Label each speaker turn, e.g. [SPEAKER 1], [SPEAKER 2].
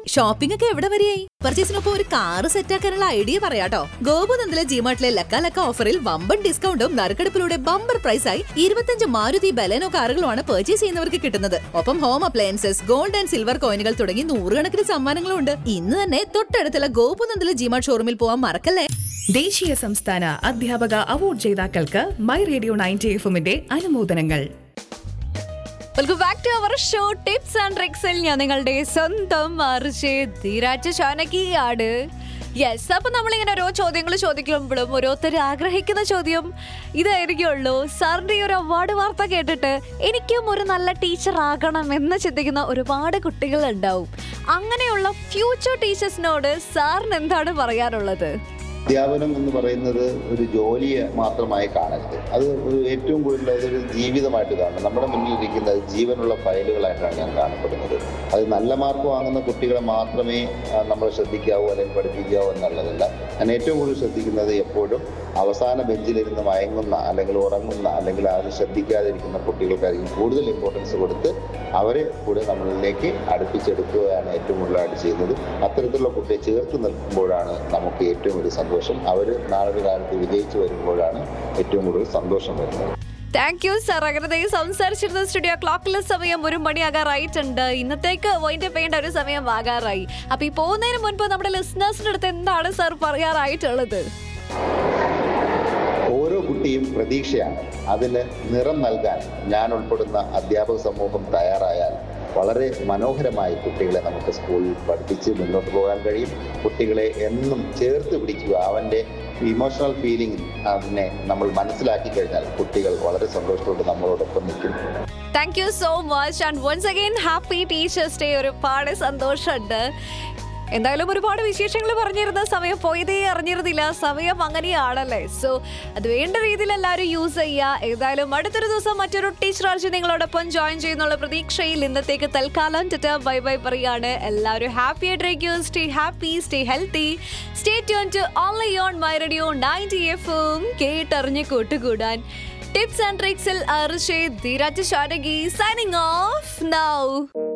[SPEAKER 1] shopping ഒക്കെ എവിടെ വരെയായി പർച്ചേസിനൊപ്പം ഒരു കാറ് സെറ്റാക്കാനുള്ള ഐഡിയ പറയാട്ടോ ഗോപുനന്ദിലെ ജിമാർട്ടിലെ ലക്ക ലക്ക ഓഫറിൽ വമ്പൻ ഡിസ്കൗണ്ടും നറുക്കെടുപ്പിലൂടെ ബമ്പർ പ്രൈസായി ഇരുപത്തഞ്ച് മാരുതി ബലേനോ കാറുകളുമാണ് പർച്ചേസ് ചെയ്യുന്നവർക്ക് കിട്ടുന്നത് ഒപ്പം home appliances gold and silver കോയിനുകൾ തുടങ്ങി നൂറുകണക്കിന് സമ്മാനങ്ങളും ഉണ്ട് ഇന്ന് തന്നെ തൊട്ടടുത്തുള്ള ഗോപുനന്ദിലെ ജിമാർട്ട് ഷോറൂമിൽ പോവാൻ മറക്കല്ലേ
[SPEAKER 2] ദേശീയ സംസ്ഥാന അധ്യാപക അവാർഡ് ജേതാക്കൾക്ക് മൈ റേഡിയോ നയൻറ്റി എഫുമിന്റെ അനുമോദനങ്ങൾ
[SPEAKER 3] welcome back to our show tips and ട്രിക്സിൽ ഞാൻ നിങ്ങളുടെ സ്വന്തം അറിച്ച് ധീരാജ് ചാനകിയാണ് യെസ് അപ്പൊ നമ്മളിങ്ങനെ ഓരോ ചോദ്യങ്ങൾ ചോദിക്കുമ്പോഴും ഓരോരുത്തർ ആഗ്രഹിക്കുന്ന ചോദ്യം ഇതായിരിക്കുള്ളൂ സാറിന്റെ ഈ ഒരു അവാർഡ് വാർത്ത കേട്ടിട്ട് എനിക്കും ഒരു നല്ല ടീച്ചർ ആകണം എന്ന് ചിന്തിക്കുന്ന ഒരുപാട് കുട്ടികൾ ഉണ്ടാവും അങ്ങനെയുള്ള ഫ്യൂച്ചർ ടീച്ചേഴ്സിനോട് സാറിന് എന്താണ് പറയാനുള്ളത്
[SPEAKER 4] അധ്യാപനം എന്ന് പറയുന്നത് ഒരു ജോലിയെ മാത്രമായി കാണരുത് അത് ഒരു ഏറ്റവും കൂടുതൽ അതൊരു ജീവിതമായിട്ട് കാണണം നമ്മുടെ മുന്നിലിരിക്കുന്നത് ജീവനുള്ള ഫയലുകളായിട്ടാണ് ഞാൻ കാണപ്പെടുന്നത് അത് നല്ല മാർക്ക് വാങ്ങുന്ന കുട്ടികളെ മാത്രമേ ആ, നമ്മൾ ശ്രദ്ധിക്കാവൂ അല്ലെങ്കിൽ പഠിപ്പിക്കാവൂ എന്നുള്ളതല്ല ഞാൻ ഏറ്റവും കൂടുതൽ ശ്രദ്ധിക്കുന്നത് എപ്പോഴും അവസാന ബെഞ്ചിലിരുന്ന് മയങ്ങുന്ന അല്ലെങ്കിൽ ഉറങ്ങുന്ന അല്ലെങ്കിൽ അത് ശ്രദ്ധിക്കാതിരിക്കുന്ന കുട്ടികൾക്കായിരിക്കും കൂടുതൽ ഇമ്പോർട്ടൻസ് കൊടുത്ത് അവരെ കൂടെ നമ്മളിലേക്ക് അടുപ്പിച്ചെടുക്കുകയാണ് ഏറ്റവും കൂടുതലായിട്ട് ചെയ്യുന്നത് അത്തരത്തിലുള്ള കുട്ടിയെ ചേർത്ത് നിൽക്കുമ്പോഴാണ് നമുക്ക് ഏറ്റവും ഒരു സന്തോഷം അവർ നാളൊരു കാലത്ത് വിജയിച്ചു വരുമ്പോഴാണ് ഏറ്റവും കൂടുതൽ സന്തോഷം വരുന്നത്
[SPEAKER 3] താങ്ക് യു സർ അങ്ങനെ സംസാരിച്ചിരുന്ന സ്റ്റുഡിയോ ക്ലോക്കിലെ സമയം ഒരു മണിയാകാറായിട്ടുണ്ട് ഇന്നത്തേക്ക് വൈൻഡ് ചെയ്യേണ്ട ഒരു സമയം ആകാറായി അപ്പൊ ഈ പോകുന്നതിന് മുൻപ് നമ്മുടെ ലിസ്ണേഴ്സിന്റെ അടുത്ത് എന്താണ് സർ പറയാറായിട്ടുള്ളത്
[SPEAKER 4] ഓരോ കുട്ടിയും പ്രതീക്ഷയാണ് അതിന് നിറം നൽകാൻ ഞാൻ ഉൾപ്പെടുന്ന അധ്യാപക സമൂഹം തയ്യാറായാൽ വളരെ മനോഹരമായി കുട്ടികളെ നമുക്ക് സ്കൂളിൽ പഠിപ്പിച്ച് മുന്നോട്ട് പോകാൻ കഴിയും കുട്ടികളെ എന്നും ചേർത്ത് പിടിക്കുക അവൻ്റെ ഇമോഷണൽ ഫീലിംഗ് അതിനെ നമ്മൾ മനസ്സിലാക്കി കഴിഞ്ഞാൽ കുട്ടികൾ വളരെ സന്തോഷത്തോടെ നമ്മളോടൊപ്പം നിൽക്കും
[SPEAKER 3] thank you so much and once again happy teachers day ഒരുപാട് സന്തോഷമുണ്ട് എന്തായാലും ഒരുപാട് വിശേഷങ്ങൾ പറഞ്ഞിരുന്ന സമയം പോയതേ അറിഞ്ഞിരുന്നില്ല സമയം അങ്ങനെയാണല്ലേ സോ അത് വേണ്ട രീതിയിൽ എല്ലാവരും യൂസ് ചെയ്യുക ഏതായാലും അടുത്തൊരു ദിവസം മറ്റൊരു ടീച്ചർ ആർജി നിങ്ങളോടൊപ്പം ജോയിൻ ചെയ്യുന്നുള്ള പ്രതീക്ഷയിൽ ഇന്നത്തേക്ക് തൽക്കാലം ടെറ്റ ബൈ ബൈ പറയാണ് എല്ലാവരും ഹാപ്പി ആയിട്ടിരിക്കും stay happy stay healthy stay tune to only on My Radio ninety എഫും കേട്ടറിഞ്ഞ് കൂട്ടുകൂടാൻ ടിപ്സ് ആൻഡ് ട്രിക്സിൽ അർഷേ ധീരാജ് ഷാരകി സൈനിങ് ഓഫ് നൗ